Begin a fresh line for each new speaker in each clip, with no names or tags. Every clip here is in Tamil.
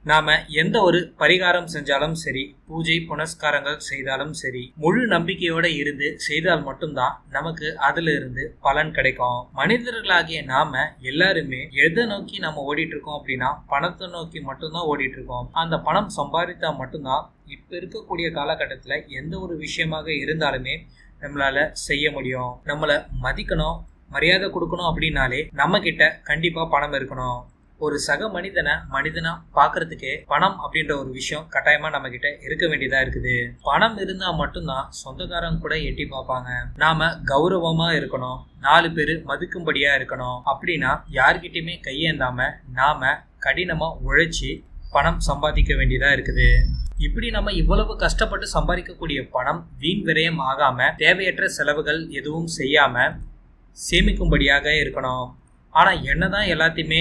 நாம எந்த ஒரு பரிகாரம் செஞ்சாலும் சரி பூஜை புனஸ்காரங்கள் செய்தாலும் சரி முழு நம்பிக்கையோட இருந்து செய்தால் மட்டும்தான் நமக்கு அதுல இருந்து பலன் கிடைக்கும் மனிதர்களாகிய நாம எல்லாருமே எதை நோக்கி நம்ம ஓடிட்டு இருக்கோம் அப்படின்னா பணத்தை நோக்கி மட்டும்தான் ஓடிட்டு இருக்கோம் அந்த பணம் சம்பாதித்தா மட்டும்தான் இப்ப இருக்கக்கூடிய காலகட்டத்துல எந்த ஒரு விஷயமாக இருந்தாலுமே நம்மளால செய்ய முடியும் நம்மளை மதிக்கணும் மரியாதை கொடுக்கணும் அப்படின்னாலே நம்ம கிட்ட கண்டிப்பா பணம் இருக்கணும் ஒரு சக மனிதனை மனிதனா பாக்குறதுக்கே பணம் அப்படின்ற ஒரு விஷயம் கட்டாயமா நம்ம கிட்ட இருக்க வேண்டியதா இருக்குது பணம் இருந்தா மட்டும்தான் சொந்தக்காரங்க கூட எட்டி பார்ப்பாங்க நாம கௌரவமா இருக்கணும் நாலு பேரு மதிக்கும்படியா இருக்கணும் அப்படின்னா யார்கிட்டயுமே கையேந்தாம நாம கடினமா உழைச்சி பணம் சம்பாதிக்க வேண்டியதா இருக்குது இப்படி நம்ம இவ்வளவு கஷ்டப்பட்டு சம்பாதிக்கக்கூடிய பணம் வீண் விரயம் ஆகாம தேவையற்ற செலவுகள் எதுவும் செய்யாம சேமிக்கும்படியாக இருக்கணும் ஆனா என்னதான் எல்லாத்தையுமே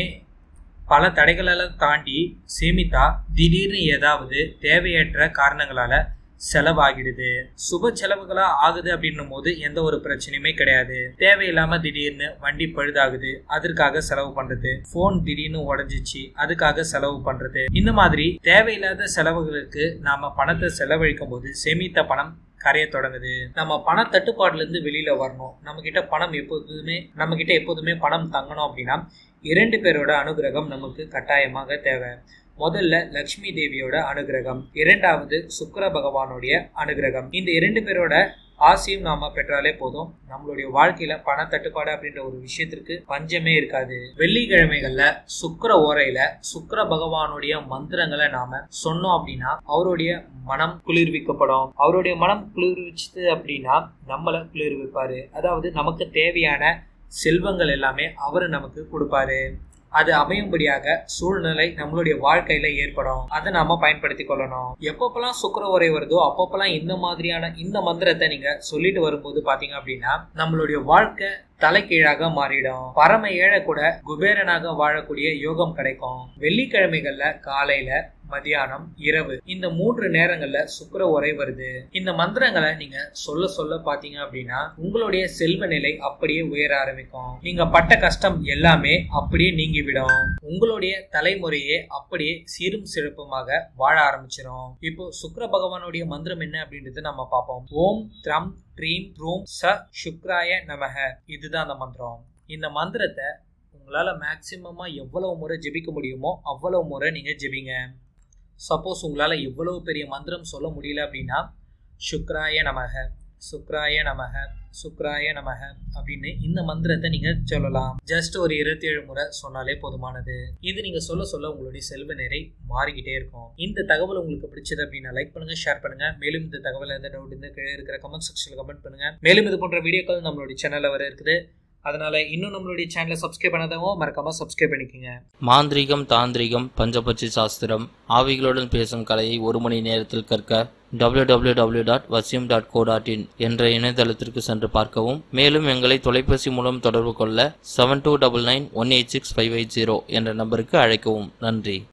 பல தடைகளெல்லாம் தாண்டி சேமித்தா திடீர்னு ஏதாவது தேவையற்ற காரணங்களால செலவாகிடுது சுப செலவுகளா ஆகுது அப்படின்னும் போது எந்த ஒரு பிரச்சனையுமே கிடையாது தேவையில்லாம திடீர்னு வண்டி பழுதாகுது அதற்காக செலவு பண்றது போன் திடீர்னு உடஞ்சிச்சு அதுக்காக செலவு பண்றது இந்த மாதிரி தேவையில்லாத செலவுகளுக்கு நாம பணத்தை செலவழிக்கும் போது சேமித்த பணம் கரைய தொடங்குது நம்ம பண தட்டுப்பாடுல இருந்து வெளியில வரணும் நம்ம கிட்ட பணம் எப்போதுமே நம்ம கிட்ட எப்போதுமே பணம் தங்கணும் அப்படின்னா இரண்டு பேரோட அனுகிரகம் நமக்கு கட்டாயமாக தேவை முதல்ல லக்ஷ்மி தேவியோட அனுகிரகம் இரண்டாவது சுக்கர பகவானுடைய அனுகிரகம் இந்த இரண்டு பேரோட ஆசையும் நாம பெற்றாலே போதும் நம்மளுடைய வாழ்க்கையில பண தட்டுப்பாடு அப்படின்ற ஒரு விஷயத்திற்கு பஞ்சமே இருக்காது வெள்ளிக்கிழமைகள்ல சுக்கர ஓரையில சுக்கர பகவானுடைய மந்திரங்களை நாம சொன்னோம் அப்படின்னா அவருடைய மனம் குளிர்விக்கப்படும் அவருடைய மனம் குளிர்விச்சது அப்படின்னா நம்மள குளிர்விப்பாரு அதாவது நமக்கு தேவையான செல்வங்கள் எல்லாமே அவரு நமக்கு கொடுப்பாரு அது அமையும்படியாக சூழ்நிலை நம்மளுடைய வாழ்க்கையில ஏற்படும் அதை நாம பயன்படுத்தி கொள்ளணும் எப்பப்பெல்லாம் சுக்கர உரை வருதோ அப்பப்பெல்லாம் இந்த மாதிரியான இந்த மந்திரத்தை நீங்க சொல்லிட்டு வரும்போது பாத்தீங்க அப்படின்னா நம்மளுடைய வாழ்க்கை தலைகீழாக மாறிடும் பரம ஏழை கூட குபேரனாக வாழக்கூடிய யோகம் கிடைக்கும் வெள்ளிக்கிழமைகள்ல காலையில மதியானம் இரவு இந்த மூன்று நேரங்கள்ல சுக்கர உரை வருது இந்த மந்திரங்களை நீங்க சொல்ல சொல்ல பாத்தீங்க அப்படின்னா உங்களுடைய செல்வ நிலை அப்படியே உயர ஆரம்பிக்கும் நீங்க பட்ட கஷ்டம் எல்லாமே அப்படியே நீங்கிவிடும் உங்களுடைய தலைமுறையே அப்படியே சீரும் சிறப்புமாக வாழ ஆரம்பிச்சிடும் இப்போ சுக்கர பகவானுடைய மந்திரம் என்ன அப்படின்றது நம்ம பார்ப்போம் ஓம் த்ரம் ட்ரீம் த்ரூம் ச சுக்ராய நமக இதுதான் அந்த மந்திரம் இந்த மந்திரத்தை உங்களால மேக்சிமமா எவ்வளவு முறை ஜெபிக்க முடியுமோ அவ்வளவு முறை நீங்க ஜெபிங்க சப்போஸ் உங்களால் எவ்வளவு பெரிய மந்திரம் சொல்ல முடியல அப்படின்னா சுக்ராய நமக சுக்ராய நமக சுக்ராய நமக அப்படின்னு இந்த மந்திரத்தை நீங்க சொல்லலாம் ஜஸ்ட் ஒரு இருபத்தி ஏழு முறை சொன்னாலே போதுமானது இது நீங்க சொல்ல சொல்ல உங்களுடைய செல்வ நிறை மாறிக்கிட்டே இருக்கும் இந்த தகவல் உங்களுக்கு பிடிச்சது அப்படின்னா லைக் பண்ணுங்க ஷேர் பண்ணுங்க மேலும் இந்த தகவல் எந்த டவுட் இந்த கீழே இருக்கிற கமெண்ட் செக்ஷன்ல கமெண்ட் பண்ணுங்க மேலும் இது போன்ற வீடியோக்கள் நம்மளுடைய சேனல்ல வர இருக்குது அதனால இன்னும் நம்மளுடைய சேனலை சப்ஸ்கிரைப் பண்ணாதவங்க மறக்காம சப்ஸ்கிரைப் பண்ணிக்கோங்க
மாந்திரீகம் தாந்திரிகம் பஞ்சபட்சி சாஸ்திரம் ஆவிகளுடன் பேசும் கலையை ஒரு மணி நேரத்தில் கற்க www.vasyum.co.in டாட் வசியம் டாட் கோ டாட் இன் என்ற இணையதளத்திற்கு சென்று பார்க்கவும் மேலும் எங்களை தொலைபேசி மூலம் தொடர்பு கொள்ள seven two double nine one eight six five eight zero என்ற நம்பருக்கு அழைக்கவும் நன்றி